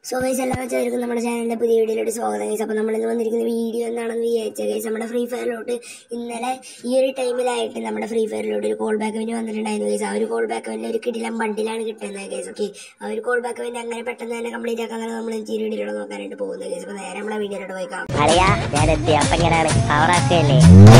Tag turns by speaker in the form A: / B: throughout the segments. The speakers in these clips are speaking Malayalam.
A: സോ ഗൈസ് എല്ലാവരും ചേർക്കും നമ്മുടെ ചാനലിന്റെ പുതിയ വീഡിയോയിലോട്ട് സ്വാഗതം ഗൈസ് അപ്പോൾ നമ്മൾ ഇന്ന് വന്നിരിക്കുന്ന വീഡിയോ എന്താണെന്ന് വിചാരിച്ച ഗൈസ് നമ്മുടെ ഫ്രീ ഫയറിലോട്ട് ഇന്നലെ ഈ ഒരു ടൈമിലായിട്ട് നമ്മുടെ ഫ്രീ ഫയറിലോട്ട് ഒരു കോൾ ബാക്ക് വേണ്ടി വന്നിട്ടുണ്ടായിരുന്നു ഗൈസ് ആ ഒരു കോൾ ബാക്ക് വേണ്ടി ഒരു കിടിലം ബണ്ടിലാണ് കിട്ടുന്നത് ഗൈസ് ഓക്കെ ആ ഒരു കോൾ ബാക്ക് വേണ്ടി അങ്ങനെ പെട്ടെന്ന് തന്നെ കംപ്ലീറ്റ് ആക്കാൻ നമ്മൾ ഈ വീഡിയോയിലൂടെ നോക്കാനായിട്ട് പോകുന്നത് ഗൈസ് അപ്പോൾ നേരെ നമ്മളെ വീഡിയോയിലോട്ട് പോയി കാണാം
B: അളിയ ഞാൻ എത്തി അപ്പൊ ഇങ്ങനെയാണ് പവറാക്കല്ലേ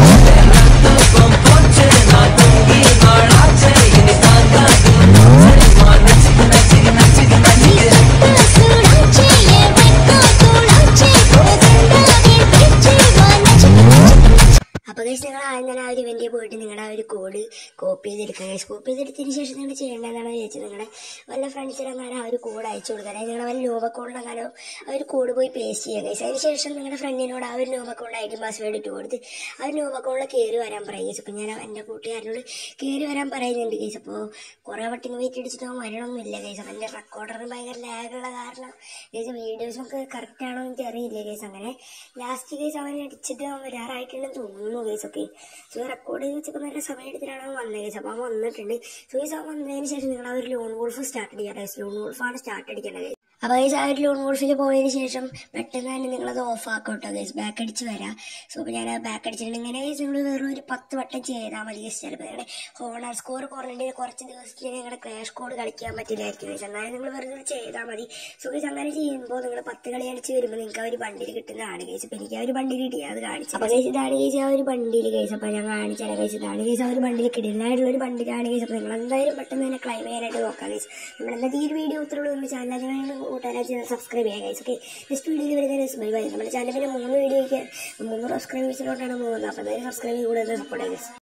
A: അപ്പോൾ ഗൈസ് നിങ്ങൾ ആദ്യം തന്നെ ആ ഒരു ഇവന്റിൽ പോയിട്ട് നിങ്ങളുടെ ആ ഒരു കോഡ് കോപ്പി ചെയ്തെടുക്കുക ഗൈസ് കോപ്പി ചെയ്തെടുത്തതിന് ശേഷം നിങ്ങൾ ചെയ്യേണ്ടതെന്നാണ് വിചാരിച്ചത് നിങ്ങളുടെ വല്ല ഫ്രണ്ട്സിനെങ്ങാനും ആ ഒരു കോഡ് അയച്ചു കൊടുക്കുക അതായത് നിങ്ങളുടെ വല്ല നോവ കോഡിനെങ്ങാനോ ആ ഒരു കോഡ് പോയി പേസ്റ്റ് ചെയ്യുക ഗൈസ് അതിന് ശേഷം നിങ്ങളുടെ ഫ്രണ്ടിനോട് ആ ഒരു Nova code I D password ഇട്ട് കൊടുത്ത് ആ ഒരു നോവ കോഡിൽ കയറി വരാൻ പറയും ഗൈസ് അപ്പോൾ ഞാൻ എൻ്റെ കൂട്ടുകാരനോട് കയറി വരാൻ പറയുന്നുണ്ട് ഗൈസ് അപ്പോൾ കുറേ വട്ടിന് വെയിറ്റ് അടിച്ചിട്ട് അവൻ വരണമൊന്നുമില്ല ഗൈസ് അപ്പോൾ എൻ്റെ റെക്കോർഡറിന് ഭയങ്കര ലാഗുള്ള കാരണം ഗൈസ് വീഡിയോസൊക്കെ കറക്റ്റ് ആണോ എനിക്ക് അറിയില്ല ഗൈസ് അങ്ങനെ ലാസ്റ്റ് ഗൈസ് അവൻ അടിച്ചിട്ട് അവൻ വരാറായിട്ടുണ്ടെന്ന് തോന്നുന്നു ഗൈസ് ഒക്കെ സോ റെക്കോർഡ് ചെയ്ത് വെച്ചപ്പോൾ നല്ല സമയം എടുത്തിട്ടാണ് അവൻ വന്നത് ഗൈസ് അപ്പോൾ അവൻ വന്നിട്ടുണ്ട് സോ ഗൈസ് അവൻ വന്നതിന് ശേഷം നിങ്ങൾ ആ ഒരു ലോൺ വോൾഫ് സ്റ്റാർട്ട് ചെയ്യാം ഗൈസ് ലോൺ വോൾഫാണ് സ്റ്റാർട്ട് അടിക്കേണ്ടത് ഗൈസ് അപ്പോൾ ഗൈസ് ആ ഒരു ലോൺ വോൾഫിൽ പോയതിന് ശേഷം പെട്ടെന്ന് തന്നെ നിങ്ങളത് ഓഫ് ആക്കോട്ടോ ഗൈസ് ബാക്ക് അടിച്ച് വരാം സോ അപ്പോൾ ഞാൻ ബാക്ക് അടിച്ചിട്ടുണ്ട് ഇങ്ങനെ ഗൈസ് നിങ്ങൾ വെറും ഒരു പത്ത് വട്ടം ചെയ്താൽ മതി ഗൈസ് ചിലപ്പോൾ നിങ്ങളുടെ ഹോണർ സ്കോർ കുറഞ്ഞിട്ട് കുറച്ച് ദിവസത്തിന് നിങ്ങളുടെ ക്രാഷ് കോഡ് കളിക്കാൻ പറ്റില്ലായിരിക്കും ഗൈസ് എന്നാലും നിങ്ങൾ വെറുതെ ചെയ്താൽ മതി സോ ഗൈസ് അങ്ങനെ ചെയ്യുമ്പോൾ നിങ്ങൾ പത്ത് കളി കളിച്ച് വരുമ്പോൾ നിങ്ങൾക്ക് ആ ഒരു ബണ്ടിൽ കിട്ടുന്നതാണ് ഗൈസ് അപ്പോൾ എനിക്ക് ആ ഒരു ബണ്ടിൽ കിട്ടി അത് കാണിച്ചു അപ്പോൾ ഗൈസ് ഇതാണ് ഗൈസ് ആ ഒരു ബണ്ടിൽ ഗൈസ് അപ്പോൾ ഞാൻ കാണിച്ചാൽ ഗൈസ് ഇതാണ് ഗൈസ് ആ ഒരു ബണ്ടിൽ കിടിലായിട്ടുള്ള ഒരു ബണ്ടിലാണ് ഗൈസ് അപ്പോൾ നിങ്ങൾ എന്തായാലും പെട്ടെന്ന് തന്നെ ക്ലൈം ചെയ്യാനായിട്ട് നോക്കാം ഗൈസ് നമ്മൾ എന്താ ഈ ഒരു വീഡിയോ ഉത്തരവുള്ള നമ്മൾ ചാനൽ കൂട്ടുകാരെ സബ്സ്ക്രൈബ് ചെയ്യാം ഗൈസ് ഓക്കെ നെക്സ്റ്റ് വീഡിയോയിൽ വരുന്ന ദിവസം ബൈ ബൈ നമ്മുടെ ചാനലിൽ മൂന്ന് വീഡിയോയ്ക്ക് മൂന്ന് സബ്സ്ക്രൈബേഴ്സിലോട്ടാണ് പോകുന്നത് അപ്പോൾ എന്തായാലും സബ്സ്ക്രൈബ് ചെയ്ത് കൂടുതൽ സപ്പോർട്ട് ചെയ്യാം ഗൈസ്